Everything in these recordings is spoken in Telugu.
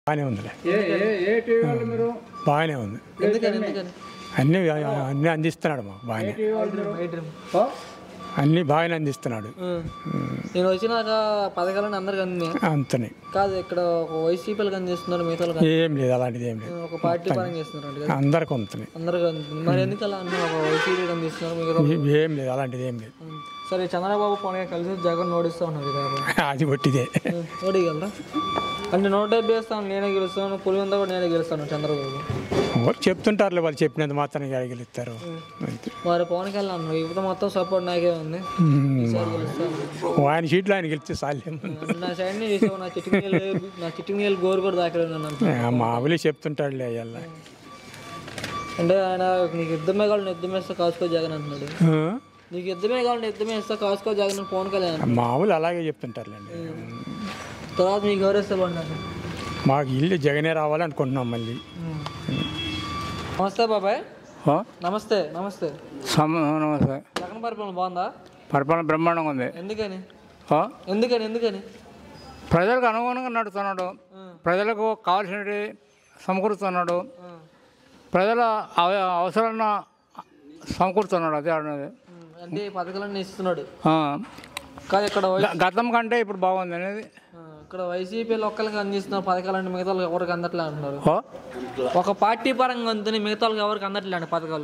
బాగానే ఉందిలే ఏ ఏ ఏ టీవీ వాళ్ళు మీరు బాగానే ఉంది ఎందుకని ఎందుకని అన్నీ అన్నీ అందిస్తున్నాడు మాకు బాగానే టీవీ వాళ్ళు మీరు ఏ డ్రీమ్? ఆ? అన్నీ బాగానే అందిస్తున్నాడు ఉం. నేను వచ్చినాక పథకాలను అందరికి అందినాయి అంతనే కాదు ఇక్కడ ఒక వైసీపీలకు అందిస్తున్నారు మిగతా వాళ్ళకి ఏం లేదు అలాంటిది ఏం లేదు ఒక పార్టీ పరంగా చేస్తున్నారు కదా అందరికి అంతనే అందరికి అందుతుంది మరి ఎందుకు అలా అన్న ఒక వైసీపీకి అందిస్తున్నారు మిగతా ఏ- ఏం లేదు అలాంటిది ఏం లేదు ఉం. సరే చంద్రబాబు పవన్ కళ్యాణ్ కలిసి జగన్ ఓడిస్తూ ఉన్నారు కదా అది ఒట్టిదే ఓడిగలరా అంటే నూట డెబ్బై వేస్తాను నేనే గెలుస్తాను పులివెంద కూడా నేనే గెలుస్తాను చంద్రబాబు ఎవరు చెప్తుంటారులే వాళ్ళు చెప్పినంత మాత్రం గెలుస్తారు అంతే మరి పవన్ కళ్యాణ్ అన్నారు యువత మొత్తం సపోర్ట్ నాకే ఉంది ఈసారి గెలుస్తాను ఆయన సీట్లో ఆయన గెలిస్తే సాల్యం అంటే నా సైడ్ ని చూసావు నా చిట్టి నీళ్ళు నా చిట్టి నీళ్ళు గోరు కూడా దాకలేదు నన్ను మామూలు చెప్తుంటాడులే అయ్యల్ల అంటే ఆయన నీకు యుద్ధమే కావాలి నేను యుద్ధం వేస్తా కాసుకో జగన్ అంటున్నాడు నీకు యుద్ధమే కావాలి నేను యుద్ధమే వేస్తా కాసుకో జగన్ అని పవన్ కళ్యాణ్ అంటున్నాడు. మామూలు అలాగే చెప్తుంటారులేండి తర్వాత మీకు ఎవరేస్తే బాగుంటారు మాకు ఇల్లు జగనే రావాలనుకుంటున్నాం మళ్ళీ నమస్తే బాబాయ్ నమస్తే నమస్తే నమస్తే జగన్ పరిపాలన బాగుందా పరిపాలన బ్రహ్మాండంగా ఉంది ఎందుకని ఆ? ఎందుకని ఎందుకని ప్రజలకు అనుగుణంగా నడుస్తున్నాడు ప్రజలకు కావాల్సినవి సమకూరుతున్నాడు ప్రజల అవ- అవసరాలను సమకూరుతున్నాడు అదే అనేది ఉం. అంటే ఈ పథకాలన్నీ ఇస్తున్నాడు ఆ. కాదు ఇక్కడ వై- గ- గతం కంటే ఇప్పుడు బాగుంది అనేది ఆ, ఇక్కడ వైసీపీ ఒక్కరికి అందిస్తున్న పథకాలన్నీ మిగతా వాళ్ళకి ఎవరికి అందట్లే అంటున్నారు ఓ? ఒక పార్టీ పరంగా అంతని మిగతా వాళ్ళకి ఎవరికి అందట్లే అండి పథకాలు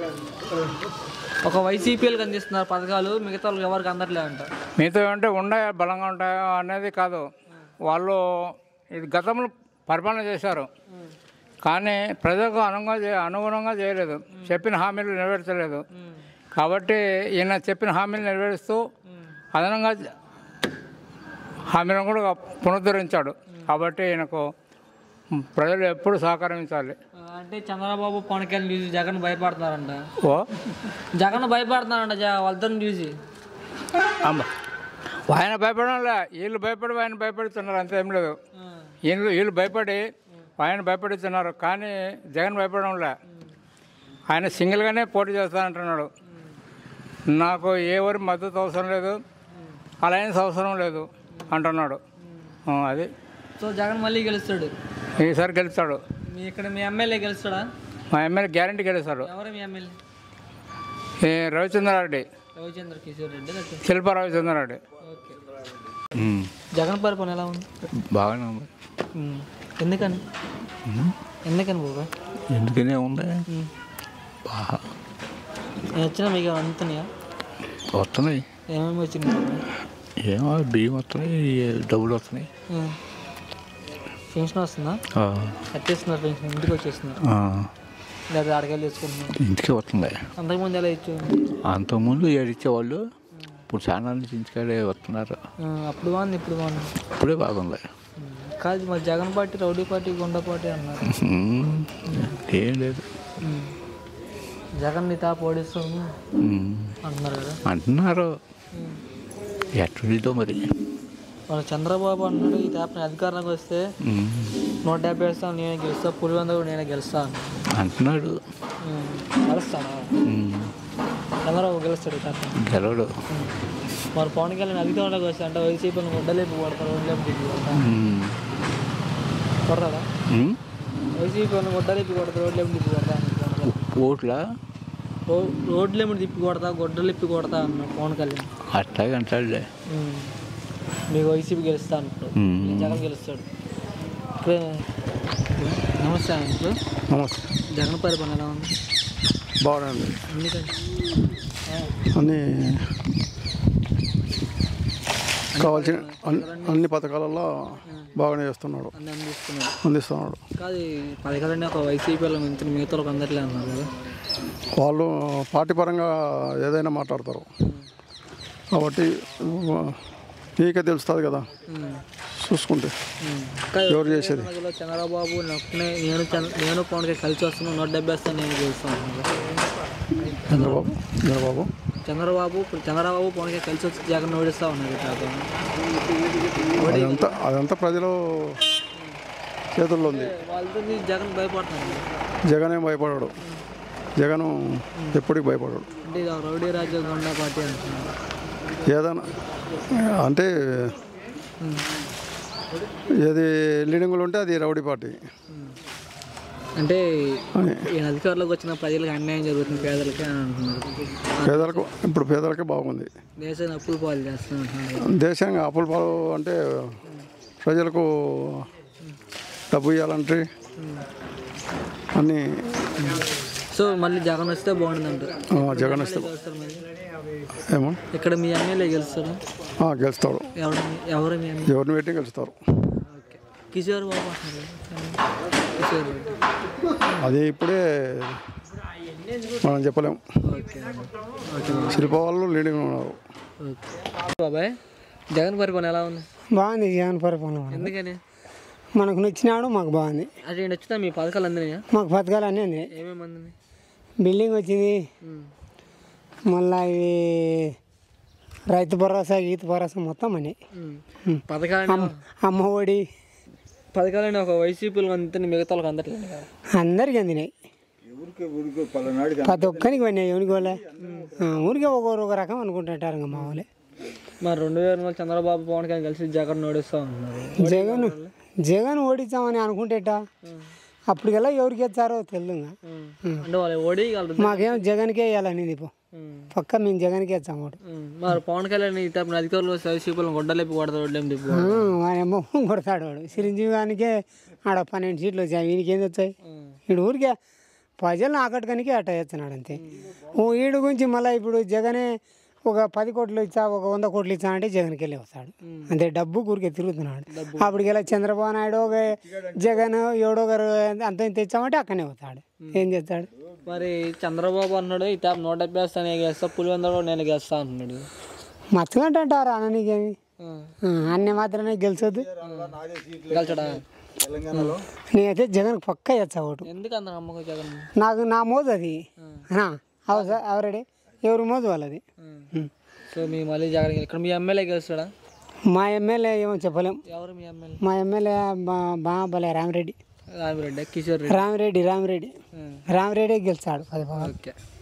ఒక వైసీపీలకు అందిస్తున్నారు పథకాలు మిగతా వాళ్ళకి ఎవరికి అందట్లే అంట మీతో ఏమంటే ఉన్నాయా బలంగా ఉంటాయా అనేది కాదు వాళ్ళు ఇది గతంలో పరిపాలన చేశారు కానీ ప్రజలకు అనుగుణంగా చే- అనుగుణంగా చేయలేదు చెప్పిన హామీలు నెరవేర్చలేదు కాబట్టి ఈయన చెప్పిన హామీలు నెరవేరుస్తూ అదనంగా హామీలను కూడా పునరుద్ధరించాడు కాబట్టి ఈయనకు ప్రజలు ఎప్పుడు సహకరించాలి ఆ, అంటే చంద్రబాబు పవన్ కళ్యాణ్ చూసి జగన్ భయపడుతున్నారంట ఓ జగన్ భయపడుతున్నారంట జ- వాళ్ళిద్దరిని చూసి అమ్మ ఆయన భయపడంలే వీళ్ళు భయపడి ఆయన భయపడుతున్నారు అంతేం లేదు ఆ, వీళ్ళు వీళ్ళు భయపడి ఆయన భయపడుతున్నారు కానీ జగన్ భయపడంలే ఆయన సింగిల్గానే పోటీ చేస్తానంటున్నాడు నాకు ఏ ఎవరి మద్దతు అవసరం లేదు అలయన్స్ అవసరం లేదు అంటున్నాడు ఆ, అది సో జగన్ మళ్ళీ గెలుస్తాడు ఈసారి గెలుస్తాడు మీ ఇక్కడ మీ ఎమ్మెల్యే గెలుస్తాడా మా ఎమ్మెల్యే గ్యారంటీ గెలుస్తాడు ఎవరు మీ ఎమ్మెల్యే ఈ రవిచంద్రారెడ్డి రవిచంద్ర కిషోర్ రెడ్డి ఓకే శిల్ప రవిచంద్రారెడ్డి ఓకే జగన్ పరిపాలన ఎలా ఉంది బాగానే ఉంది ఉమ్. ఎందుకని ఎందుకని బాబా ఎందుకనే ఉంది బాగా నేను వచ్చినా మీకు అందుతున్నాయా వస్తున్నాయి ఏమేమి వచ్చినాయి బాబాయ్? ఏమో బియ్యం వస్తున్నాయి డబ్బులు వస్తున్నాయి ఉమ్. పెన్షన్ వస్తుందా ఆ, కట్టేస్తున్నారు పెన్షన్ ఇంటికి వచ్చేస్తున్నారు ఆ, లేదా అడగలు తెచ్చుకుంటున్నారు ఇంటికి వస్తుంది అంతకుముందు ఎలా ఇచ్చు అంతకుముందు ఏడిచ్చేవాళ్ళు ఇప్పుడు చాలా నుంచి ఇంటికాడే వస్తున్నారు అప్పుడు బాగుంది ఇప్పుడు బాగుంది ఇప్పుడే బాగుంది ఉమ్. కాదు మరి Jagan party rowdy party goonda party అన్నారు ఉమ్, ఏం లేదు ఉమ్. జగన్ ని తాపు ఓడిస్తాము ఉమ్, అంటున్నారు కదా అంటున్నారు ఉమ్. ఎట్లుందో మరి మన చంద్రబాబు అన్నాడు ఈ తాపని అధికారంలోకి వస్తే ఉమ్, నూట డెబ్బై వేస్తాను నేనే గెలుస్తా పులివెంద కూడా నేనే గెలుస్తా అన్నాడు. అంటున్నాడు ఉమ్. గెలుస్తాడా ఉమ్, చంద్రబాబు గెలుస్తాడు ఈ తాపని గెలవడు మరి పవన్ కళ్యాణ్ అధికారంలోకి వస్తే అంటే వైసీపీని గుడ్డలేపు కొడతారు ఒడ్లేపు దిప్పి కొడతారు ఉమ్, కొడతాడా ఉమ్, వైసీపీని గుడ్డలేపి కొడతారు రోడ్లేపు తిప్పి కొడతా అన్నాడు. ఓట్ల రో- రోడ్లేమి తిప్పి కొడతా గొడ్డలు ఇప్పి కొడతా అన్నాడు పవన్ కళ్యాణ్ అట్లాగే అంటాడులే ఉమ్. మీకు వైసీపీ గెలుస్తా అంటాడు ఉమ్. ఈ జగన్ గెలుస్తాడు ఇక్కడ నమస్తే అంకుల్ నమస్తే జగన్ పరిపాలన ఎలా ఉంది బాగుంది ఎందుకంటే అన్ని కావాల్సిన అన్ని- అన్ని పథకాలలో బాగానే చేస్తున్నాడు అన్ని అందిస్తున్నాడు అందిస్తున్నాడు కాదు ఈ పథకాలన్నీ ఒక వైసీపీ వాళ్ళ మించిన మిగతా వాళ్ళకి అందట్లే అన్నారు కదా వాళ్ళు పార్టీ పరంగా ఏదైనా మాట్లాడతారు కాబట్టి ఆ, నీకే తెలుస్తుంది కదా ఉమ్. చూసుకుంటే ఉమ్. కాదు, ఎవరు చేసేది మధ్యలో చంద్రబాబు నొక్కనే నేను చంద్ర- నేను పవన్ కళ్యాణ్ కలిసి వస్తున్నాను నూట డెబ్బై వస్తాను నేను గెలుస్తాను అన్నారు. చంద్రబాబు చంద్రబాబు చంద్రబాబు ఇప్పుడు చంద్రబాబు పవన్ కళ్యాణ్ కలిసి వచ్చి జగన్ ఓడిస్తా ఉన్నారు కాక అదంతా అదంతా ప్రజలు చేతుల్లో ఉంది వాళ్ళతో మీరు జగన్ భయపడుతున్నారు జగన్ ఏం భయపడాడు జగన్ ఎప్పటికి భయపడాడు అంటే ఇది రౌడీ రాజ్యం గొండా పార్టీ అంటున్నారు ఏదైనా అంటే ఏది లీడింగ్లో ఉంటే అది రౌడీ పార్టీ అంటే అని ఈ అధికారంలోకి వచ్చిన ప్రజలకు అన్యాయం జరుగుతుంది పేదలకి అని అంటున్నారు పేదలకు ఇప్పుడు పేదలకే బాగుంది దేశాన్ని అప్పులు పాలు చేస్తున్నారు అంటున్నారు దేశంగా అప్పుల పాలు అంటే ప్రజలకు డబ్బు ఇవ్వాలంటే అన్నీ సో మళ్ళీ జగన్ వస్తే బాగుంటుందంట ఆ, జగన్ ఇస్తాం గెలుస్తారు మరి ఏమో ఇక్కడ మీ ఎమ్మెల్యే గెలుస్తారు ఆ, గెలుస్తాడు ఎవరు ఎవరు మీ ఎమ్మెల్యే ఎవరిని పెట్టి గెలుస్తారు ఓకే కిషోర్ బాబు అంటున్నారు కిషోర్ బాబు అది ఇప్పుడే మనం చెప్పలేం ఓకే ఓకే శిల్ప వాళ్ళు లీడింగ్ ఉన్నారు ఓకే బాబాయ్ జగన్ పరిపాలన ఎలా ఉంది బాగుంది జగన్ పరిపాలన ఎందుకని మనకు నచ్చినాడు మాకు బాగుంది అటు ఈయన వచ్చినా మీ పథకాలు అందినాయా మాకు పథకాలు అన్నీ అందినాయి ఏమేమి అందినాయి బిల్డింగ్ వచ్చింది ఉమ్. మళ్ళా ఇవి రైతు భరోసా గీత భరోసా మొత్తం అని ఉమ్. పథకాలని అమ్మ ఒడి పథకాలని ఒక వైసీపీలో అంతే మిగతా వాళ్ళకి అందట్లేదు కదా అందరికి అందినాయి ప్రతి ఒక్కరికి పడినాయి ఎవరికి వాళ్ళే ఊరికే ఒకరు ఒక రకం అనుకుంటుంటారు ఇంకా మా వాళ్ళే మరి రెండు వేల నాలుగు చంద్రబాబు పవన్ కళ్యాణ్ కలిసి జగన్ ఓడిస్తా ఉంటున్నారు జగన్ జగన్ ఓడించామని అనుకుంటేట అప్పటికెల్లా ఎవరికి ఇచ్చారో తెలియదు ఇంకా. ఉమ్. అంటే వాళ్ళు ఓడిగలరు మాకేం జగన్కే వేయాలని ఇది ఉమ్. పక్క మేము జగన్కే ఇచ్చాము ఓటు ఉమ్. మరి పవన్ కళ్యాణ్ ఈ తప్ప అధికారులు వైసీపీలను గొడ్డలేపి కొడతారు వడ్లేం తిప్పు వాడేమో కొడతాడు వాడు చిరంజీవి గారికి ఆడ పన్నెండు సీట్లు వచ్చాయి వీనికి ఏం వచ్చాయి వీడు ఊరికే ప్రజలను ఆకట్టుకనికి అట్ట చేస్తున్నాడు అంతే ఓ వీడు గురించి మళ్ళీ ఇప్పుడు జగనే ఒక పది కోట్లు ఇచ్చా ఒక వంద కోట్లు ఇచ్చా అంటే జగన్కి వెళ్ళి వస్తాడు అంతే డబ్బు ఊరికే తిరుగుతున్నాడు అప్పటికెళ్ళి చంద్రబాబు నాయుడు ఒక జగన్ ఎవడో గారు అంత ఇంత ఇచ్చామంటే అక్కడనే వస్తాడు ఏం చేస్తాడు మరి చంద్రబాబు అన్నాడు ఈ తాప నూట డెబ్బై వేస్తా నేను గెస్తా పులివెందులో కూడా నేను గెస్తా అంటున్నాడు మచ్చగంట అంటారు అన్న నీకేమి ఆ. అన్నీ మాత్రమే గెలిచొద్దు గెలిచడా నేనైతే జగన్ పక్క ఇచ్చా ఓటు ఎందుకు అంత నమ్మకం జగన్ నాకు నా మోజు అది అవు సార్ ఎవరెడీ ఎవరి మోజు వాళ్ళది ఉం. సో మీ మళ్ళీ జగన్ గెలి- ఇక్కడ మీ ఎమ్మెల్యే గెలుస్తాడా మా ఎమ్మెల్యే ఏమో చెప్పలేం ఎవరు మీ ఎమ్మెల్యే మా ఎమ్మెల్యే బాబలే రామిరెడ్డి రామిరెడ్డి కిషోర్ రెడ్డి రామిరెడ్డి రామిరెడ్డి ఉం. రామిరెడ్డి గెలిచాడు పది పవన్ ఓకే